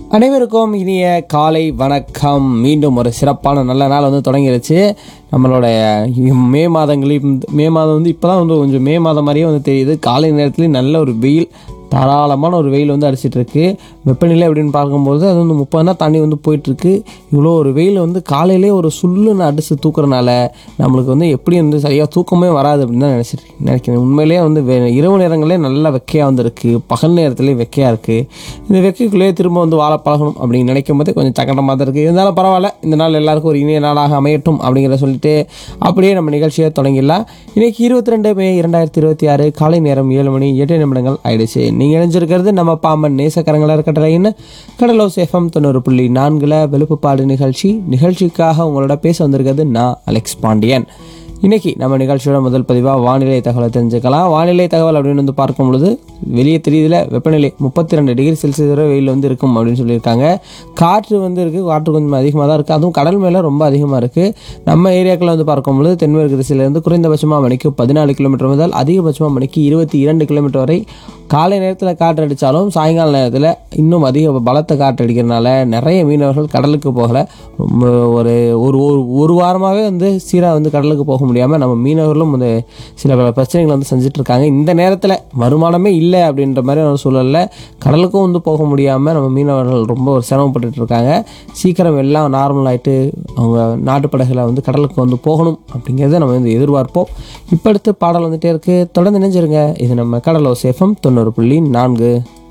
அனைவருக்கும் இனிய காலை வணக்கம் மீண்டும் ஒரு சிறப்பான நல்ல நாள் வந்து தொடங்கிருச்சு நம்மளோட மே மாதங்களையும் மே மாதம் வந்து இப்போ தான் வந்து கொஞ்சம் மே மாதம் மாதிரியே வந்து தெரியுது காலை நேரத்துலேயும் நல்ல ஒரு வெயில் தாராளமான ஒரு வெயில் வந்து அடிச்சிட்டு இருக்கு வெப்பநிலை அப்படின்னு பார்க்கும்போது அது வந்து முப்பதுனா தாண்டி வந்து போயிட்டுருக்கு இவ்வளோ ஒரு வெயில் வந்து காலையிலே ஒரு சுள்ளுன்னு அடித்து தூக்குறனால நம்மளுக்கு வந்து எப்படி வந்து சரியாக தூக்கமே வராது அப்படின்னு தான் நினச்சிட்டு நினைக்கிறேன் உண்மையிலேயே வந்து வே- இரவு நேரங்களே நல்லா வெக்கையாக வந்து இருக்குது பகல் நேரத்துலேயே வெக்கையாக இருக்குது இந்த வெக்கைக்குள்ளேயே திரும்ப வந்து வாழ பழகணும் அப்படின்னு நினைக்கும் போது கொஞ்சம் சங்கடமாக தான் இருக்குது இருந்தாலும் பரவாயில்ல இந்த நாள் எல்லாருக்கும் ஒரு இனிய நாளாக அமையட்டும் அப்படிங்கிறத சொல்லிட்டு அப்படியே நம்ம நிகழ்ச்சியை தொடங்கிடலாம் இன்னைக்கு இருபத்தி ரெண்டு மே இரண்டாயிரத்தி இருபத்தி ஆறு காலை நேரம் ஏழு மணி எட்டு நிமிடங்கள் ஆயிடுச்சு நீங்கள் இணைஞ்சிருக்கிறது நம்ம பாம்பன் நேசக்கரங்களா இருக்கட்டலைன்னு கடலோஸ் எஃப்எம் தொண்ணூறு புள்ளி நான்கில் வெளுப்புப்பாடு நிகழ்ச்சி நிகழ்ச்சிக்காக உங்களோட பேச வந்திருக்கிறது நான் அலெக்ஸ் பாண்டியன் இன்னைக்கு நம்ம நிகழ்ச்சியோட முதல் பதிவாக வானிலை தகவலை தெரிஞ்சுக்கலாம் வானிலை தகவல் அப்படின்னு வந்து பார்க்கும் பொழுது வெளியே தெரியுதுல வெப்பநிலை முப்பத்தி ரெண்டு டிகிரி செல்சியஸ் வரை வெயில் வந்து இருக்கும் அப்படின்னு சொல்லியிருக்காங்க காற்று வந்து இருக்குது காற்று கொஞ்சம் அதிகமாக தான் இருக்குது அதுவும் கடல் மேலே ரொம்ப அதிகமாக இருக்குது நம்ம ஏரியாக்களில் வந்து பார்க்கும் பொழுது தென்மேற்கு திசையிலேருந்து குறைந்தபட்சமாக மணிக்கு பதினாலு கிலோமீட்டர் முதல் அதிகபட்சமாக மணிக்கு இருபத்தி இரண்டு கிலோமீட்டர் வரை காலை நேரத்தில் காற்று அடித்தாலும் சாயங்கால நேரத்தில் இன்னும் அதிக பலத்த காற்று அடிக்கிறதுனால நிறைய மீனவர்கள் கடலுக்கு போகலை ரொம்ப ஒரு ஒரு ஒரு ஒரு வாரமாகவே வந்து சீராக வந்து கடலுக்கு போக முடியாமல் நம்ம மீனவர்களும் வந்து சில பல பிரச்சனைகள் வந்து செஞ்சுட்டு இருக்காங்க இந்த நேரத்தில் வருமானமே இல்லை அப்படின்ற மாதிரி ஒரு சூழலில் கடலுக்கும் வந்து போக முடியாமல் நம்ம மீனவர்கள் ரொம்ப ஒரு சிரமப்பட்டுட்டு இருக்காங்க சீக்கிரம் எல்லாம் நார்மல் ஆகிட்டு அவங்க நாட்டு படகுல வந்து கடலுக்கு வந்து போகணும் அப்படிங்கிறத நம்ம வந்து எதிர்பார்ப்போம் இப்போ அடுத்து பாடல் வந்துட்டே இருக்குது தொடர்ந்து நினைஞ்சிருங்க இது நம்ம கடலோ சேஃபம் தொண்ணூறு புள்ளி நான்கு